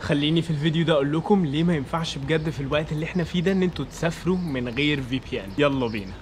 خليني في الفيديو ده اقول لكم ليه ما ينفعش بجد في الوقت اللي احنا فيه ده ان انتوا تسافروا من غير في بي ان يلا بينا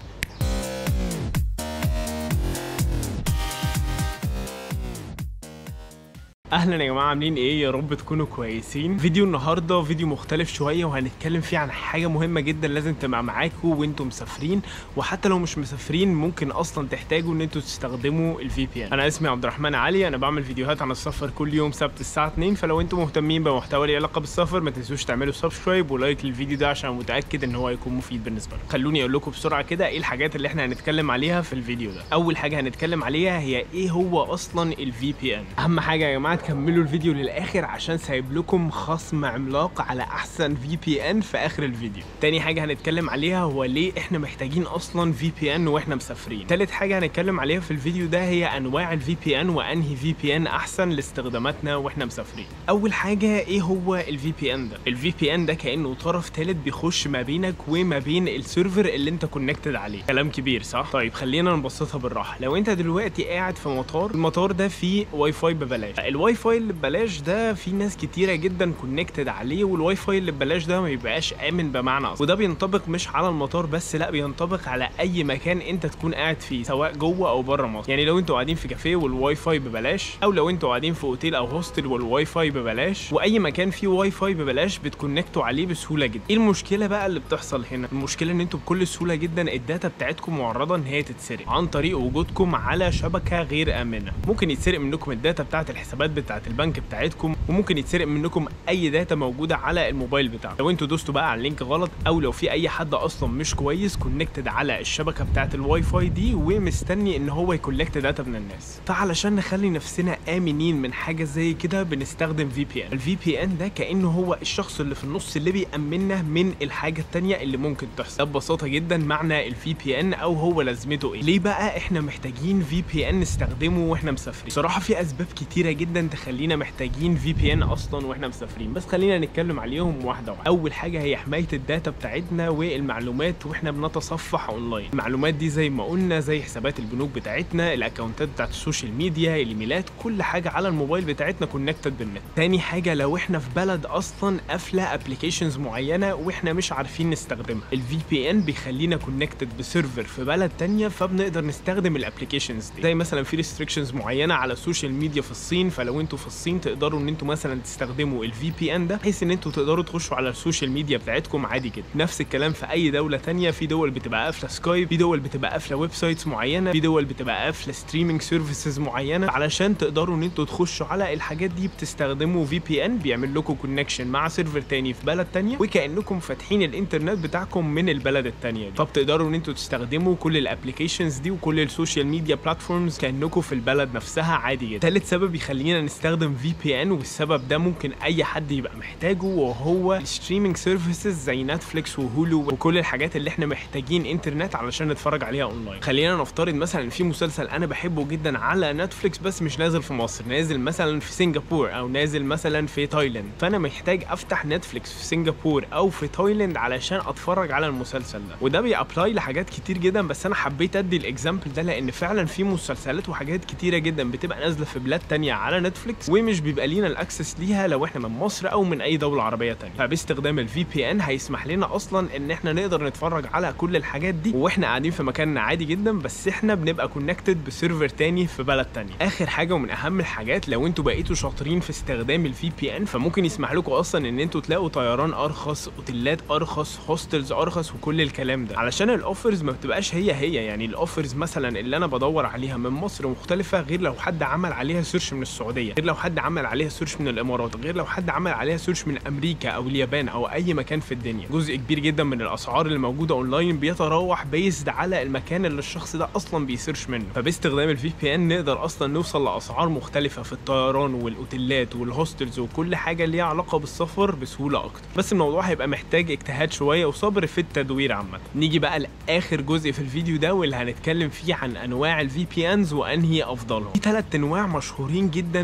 اهلا يا جماعه عاملين ايه يا رب تكونوا كويسين فيديو النهارده فيديو مختلف شويه وهنتكلم فيه عن حاجه مهمه جدا لازم تبقى معاكم وانتم مسافرين وحتى لو مش مسافرين ممكن اصلا تحتاجوا ان انتوا تستخدموا الفي بي ان انا اسمي عبد الرحمن علي انا بعمل فيديوهات عن السفر كل يوم سبت الساعه 2 فلو انتم مهتمين بمحتوى ليه علاقه بالسفر ما تنسوش تعملوا سبسكرايب ولايك للفيديو ده عشان متاكد ان هو هيكون مفيد بالنسبه لكم خلوني اقول لكم بسرعه كده ايه الحاجات اللي احنا هنتكلم عليها في الفيديو ده اول حاجه هنتكلم عليها هي ايه هو اصلا الفي بي ان اهم حاجه يا جماعه تكملوا الفيديو للاخر عشان سايب لكم خصم عملاق على احسن في بي ان في اخر الفيديو تاني حاجه هنتكلم عليها هو ليه احنا محتاجين اصلا في بي ان واحنا مسافرين تالت حاجه هنتكلم عليها في الفيديو ده هي انواع الفي بي ان وانهي في بي ان احسن لاستخداماتنا واحنا مسافرين اول حاجه ايه هو الفي بي ان ده الفي بي ان ده كانه طرف ثالث بيخش ما بينك وما بين السيرفر اللي انت كونكتد عليه كلام كبير صح طيب خلينا نبسطها بالراحه لو انت دلوقتي قاعد في مطار المطار ده فيه واي فاي ببلاش الواي فاي اللي ببلاش ده في ناس كتيره جدا كونكتد عليه والواي فاي اللي ببلاش ده ما بيبقاش امن بمعنى اصح وده بينطبق مش على المطار بس لا بينطبق على اي مكان انت تكون قاعد فيه سواء جوه او بره مصر يعني لو انتوا قاعدين في كافيه والواي فاي ببلاش او لو انتوا قاعدين في اوتيل او هوستل والواي فاي ببلاش واي مكان فيه واي فاي ببلاش بتكونكتوا عليه بسهوله جدا ايه المشكله بقى اللي بتحصل هنا المشكله ان انتوا بكل سهوله جدا الداتا بتاعتكم معرضه ان هي تتسرق عن طريق وجودكم على شبكه غير امنه ممكن يتسرق منكم الداتا بتاعت الحسابات بتاعت البنك بتاعتكم وممكن يتسرق منكم اي داتا موجوده على الموبايل بتاعكم لو انتوا دوستوا بقى على اللينك غلط او لو في اي حد اصلا مش كويس كونكتد على الشبكه بتاعت الواي فاي دي ومستني ان هو يكولكت داتا من الناس فعلشان نخلي نفسنا امنين من حاجه زي كده بنستخدم في بي ان الفي بي ان ده كانه هو الشخص اللي في النص اللي بيامننا من الحاجه التانية اللي ممكن تحصل ده ببساطه جدا معنى الفي بي ان او هو لازمته ايه ليه بقى احنا محتاجين في بي ان نستخدمه واحنا مسافرين صراحه في اسباب كتيره جدا تخلينا محتاجين في بي ان اصلا واحنا مسافرين بس خلينا نتكلم عليهم واحده واحده اول حاجه هي حمايه الداتا بتاعتنا والمعلومات واحنا بنتصفح اونلاين المعلومات دي زي ما قلنا زي حسابات البنوك بتاعتنا الاكونتات بتاعت السوشيال ميديا الايميلات كل حاجه على الموبايل بتاعتنا كونكتد بالنت تاني حاجه لو احنا في بلد اصلا قافله ابلكيشنز معينه واحنا مش عارفين نستخدمها الفي بي ان بيخلينا كونكتد بسيرفر في بلد تانية فبنقدر نستخدم الابلكيشنز دي زي مثلا في ريستريكشنز معينه على السوشيال ميديا في الصين فلو انتوا في الصين تقدروا ان انتوا مثلا تستخدموا الفي بي ان ده بحيث ان انتوا تقدروا تخشوا على السوشيال ميديا بتاعتكم عادي كده نفس الكلام في اي دوله تانية في دول بتبقى قافله سكايب في دول بتبقى قافله ويب سايتس معينه في دول بتبقى قافله ستريمينج سيرفيسز معينه علشان تقدروا ان انتوا تخشوا على الحاجات دي بتستخدموا في بي ان بيعمل لكم كونكشن مع سيرفر تاني في بلد تانية وكانكم فاتحين الانترنت بتاعكم من البلد التانية دي فبتقدروا ان انتوا تستخدموا كل الابلكيشنز دي وكل السوشيال ميديا بلاتفورمز كانكم في البلد نفسها عادي جدا تالت سبب يخلينا نستخدم في بي ان والسبب ده ممكن اي حد يبقى محتاجه وهو الستريمينج سيرفيسز زي نتفليكس وهولو وكل الحاجات اللي احنا محتاجين انترنت علشان نتفرج عليها اونلاين خلينا نفترض مثلا في مسلسل انا بحبه جدا على نتفليكس بس مش نازل في مصر نازل مثلا في سنغافور او نازل مثلا في تايلاند فانا محتاج افتح نتفليكس في سنغافور او في تايلاند علشان اتفرج على المسلسل ده وده بيابلاي لحاجات كتير جدا بس انا حبيت ادي الاكزامبل ده لان فعلا في مسلسلات وحاجات كتيره جدا بتبقى نازله في بلاد تانية على نتفليكس ومش بيبقى لينا الاكسس ليها لو احنا من مصر او من اي دوله عربيه تانية فباستخدام الفي بي ان هيسمح لنا اصلا ان احنا نقدر نتفرج على كل الحاجات دي واحنا قاعدين في مكاننا عادي جدا بس احنا بنبقى كونكتد بسيرفر تاني في بلد تانية اخر حاجه ومن اهم الحاجات لو انتوا بقيتوا شاطرين في استخدام الفي بي ان فممكن يسمح لكم اصلا ان انتوا تلاقوا طيران ارخص اوتيلات ارخص هوستلز ارخص وكل الكلام ده علشان الاوفرز ما بتبقاش هي هي يعني الاوفرز مثلا اللي انا بدور عليها من مصر مختلفه غير لو حد عمل عليها سيرش من السعوديه غير لو حد عمل عليها سيرش من الامارات غير لو حد عمل عليها سيرش من امريكا او اليابان او اي مكان في الدنيا جزء كبير جدا من الاسعار اللي موجوده اونلاين بيتراوح بيزد على المكان اللي الشخص ده اصلا بيسيرش منه فباستخدام الفي بي ان نقدر اصلا نوصل لاسعار مختلفه في الطيران والاوتيلات والهوستلز وكل حاجه ليها علاقه بالسفر بسهوله اكتر بس الموضوع هيبقى محتاج اجتهاد شويه وصبر في التدوير عامه نيجي بقى لاخر جزء في الفيديو ده واللي هنتكلم فيه عن انواع الفي بي انز وانهي افضلهم في ثلاث انواع مشهورين جدا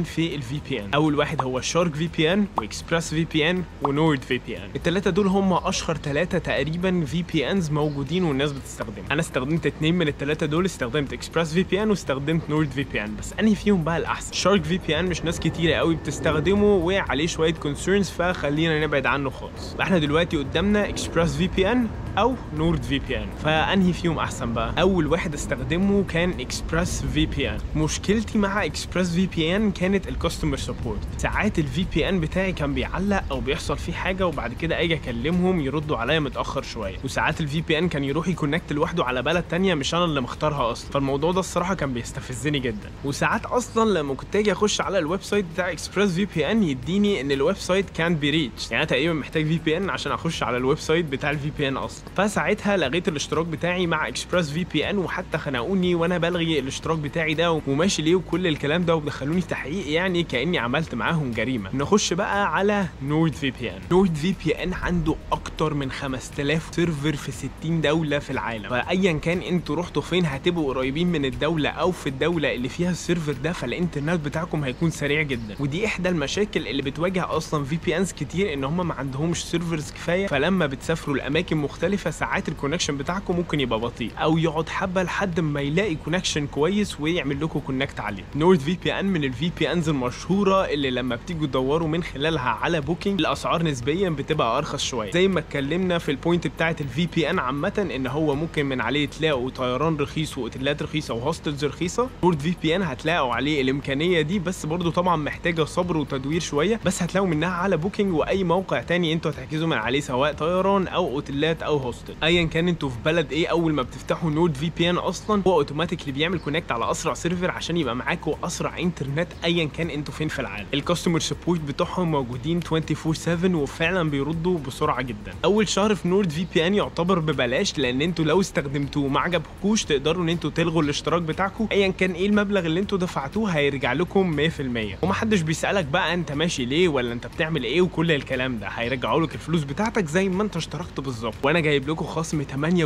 في الفي بي ان اول واحد هو شارك في بي ان واكسبرس في بي ان ونورد في بي ان الثلاثه دول هم اشهر ثلاثه تقريبا في بي انز موجودين والناس بتستخدمهم انا استخدمت اثنين من الثلاثه دول استخدمت اكسبرس في بي ان واستخدمت نورد في بي ان بس انهي فيهم بقى الاحسن شارك في بي ان مش ناس كتيره قوي بتستخدمه وعليه شويه كونسيرنز فخلينا نبعد عنه خالص احنا دلوقتي قدامنا اكسبرس في بي ان او نورد في بي ان فانهي فيهم احسن بقى اول واحد استخدمه كان اكسبرس في بي ان مشكلتي مع اكسبرس في بي ان كانت الكاستمر سبورت ساعات الفي بي ان بتاعي كان بيعلق او بيحصل فيه حاجه وبعد كده اجي اكلمهم يردوا عليا متاخر شويه وساعات الفي بي ان كان يروح يكونكت لوحده على بلد تانية مش انا اللي مختارها اصلا فالموضوع ده الصراحه كان بيستفزني جدا وساعات اصلا لما كنت اجي اخش على الويب سايت بتاع اكسبرس في بي ان يديني ان الويب سايت كان بي ريتش يعني انا تقريبا محتاج في بي ان عشان اخش على الويب سايت بتاع الفي بي ان اصلا فساعتها لغيت الاشتراك بتاعي مع اكسبرس في بي ان وحتى خنقوني وانا بلغي الاشتراك بتاعي ده وماشي ليه وكل الكلام ده ودخلوني في تحقيق يعني كاني عملت معاهم جريمه نخش بقى على نورد في بي ان نورد في بي ان عنده اكتر من 5000 سيرفر في 60 دوله في العالم فايا كان انتوا رحتوا فين هتبقوا قريبين من الدوله او في الدوله اللي فيها السيرفر ده فالانترنت بتاعكم هيكون سريع جدا ودي احدى المشاكل اللي بتواجه اصلا في بي انز كتير ان هم ما عندهمش سيرفرز كفايه فلما بتسافروا لاماكن مختلفه ساعات الكونكشن بتاعكم ممكن يبقى بطيء او يقعد حبه لحد ما يلاقي كونكشن كويس ويعمل لكم كونكت عليه نورد في بي ان من الفي بي انز المشهوره اللي لما بتيجوا تدوروا من خلالها على بوكينج الاسعار نسبيا بتبقى ارخص شويه زي ما اتكلمنا في البوينت بتاعه الفي بي ان عامه ان هو ممكن من عليه تلاقوا طيران رخيص واوتيلات رخيصه وهوستلز رخيصه نورد في بي ان هتلاقوا عليه الامكانيه دي بس برضو طبعا محتاجه صبر وتدوير شويه بس هتلاقوا منها على بوكينج واي موقع تاني انتوا هتحجزوا من عليه سواء طيران او اوتيلات او هوستل ايا كان انتوا في بلد ايه اول ما بتفتحوا نورد في بي ان اصلا هو اوتوماتيكلي بيعمل كونكت على اسرع سيرفر عشان يبقى معاكم اسرع انترنت ايا كان انتوا فين في العالم الكاستمر سبورت بتوعهم موجودين 24 7 وفعلا بيردوا بسرعه جدا اول شهر في نورد في بي ان يعتبر ببلاش لان انتوا لو استخدمتوه وما عجبكوش تقدروا ان انتوا تلغوا الاشتراك بتاعكم ايا كان ايه المبلغ اللي انتوا دفعتوه هيرجع لكم 100% ومحدش بيسالك بقى انت ماشي ليه ولا انت بتعمل ايه وكل الكلام ده هيرجعوا لك الفلوس بتاعتك زي ما انت اشتركت بالظبط وانا جايب لكم خصم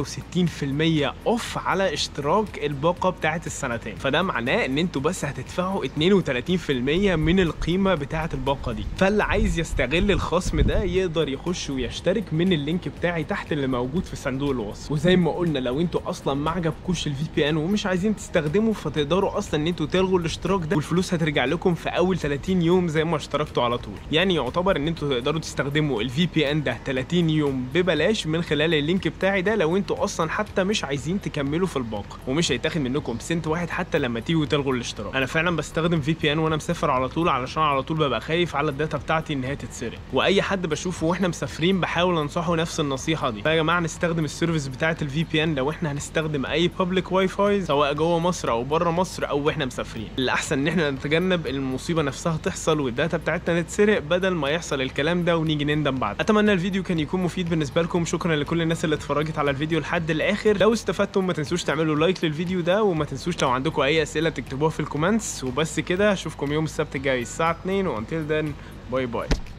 68% اوف على اشتراك الباقه بتاعه السنتين فده معناه ان انتوا بس هتدفعوا 32% من القيمه بتاعه الباقه دي فاللي عايز يستغل الخصم ده يقدر يخش ويشترك من اللينك بتاعي تحت اللي موجود في صندوق الوصف وزي ما قلنا لو انتوا اصلا ما عجبكوش الفي بي ان ومش عايزين تستخدموا فتقدروا اصلا ان انتوا تلغوا الاشتراك ده والفلوس هترجع لكم في اول 30 يوم زي ما اشتركتوا على طول يعني يعتبر ان انتوا تقدروا تستخدموا الفي بي ان ده 30 يوم ببلاش من خلال اللينك بتاعي ده لو انتوا اصلا حتى مش عايزين تكملوا في الباقه ومش هيتاخد منكم سنت واحد حتى لما تيجوا تلغوا الاشتراك انا فعلا بستخدم في بي ان وانا مسافر على طول علشان على طول ببقى خايف على الداتا بتاعتي ان هي تتسرق واي حد بشوفه واحنا مسافرين بحاول انصحه نفس النصيحه دي فيا جماعه نستخدم السيرفيس بتاعه الفي بي ان لو احنا هنستخدم اي بابليك واي فاي سواء جوه مصر او بره مصر او احنا مسافرين الاحسن ان احنا نتجنب المصيبه نفسها تحصل والداتا بتاعتنا تتسرق بدل ما يحصل الكلام ده ونيجي نندم بعد اتمنى الفيديو كان يكون مفيد بالنسبه لكم شكرا لكل الناس اللي اتفرجت على الفيديو لحد الاخر لو استفدتم ما تنسوش تعملوا لايك للفيديو ده وما تنسوش لو عندكم اي اسئله تكتبوها في الكومنتس وبس كده اشوفكم يوم السبت الجاي الساعه 2 وانتل ذن باي باي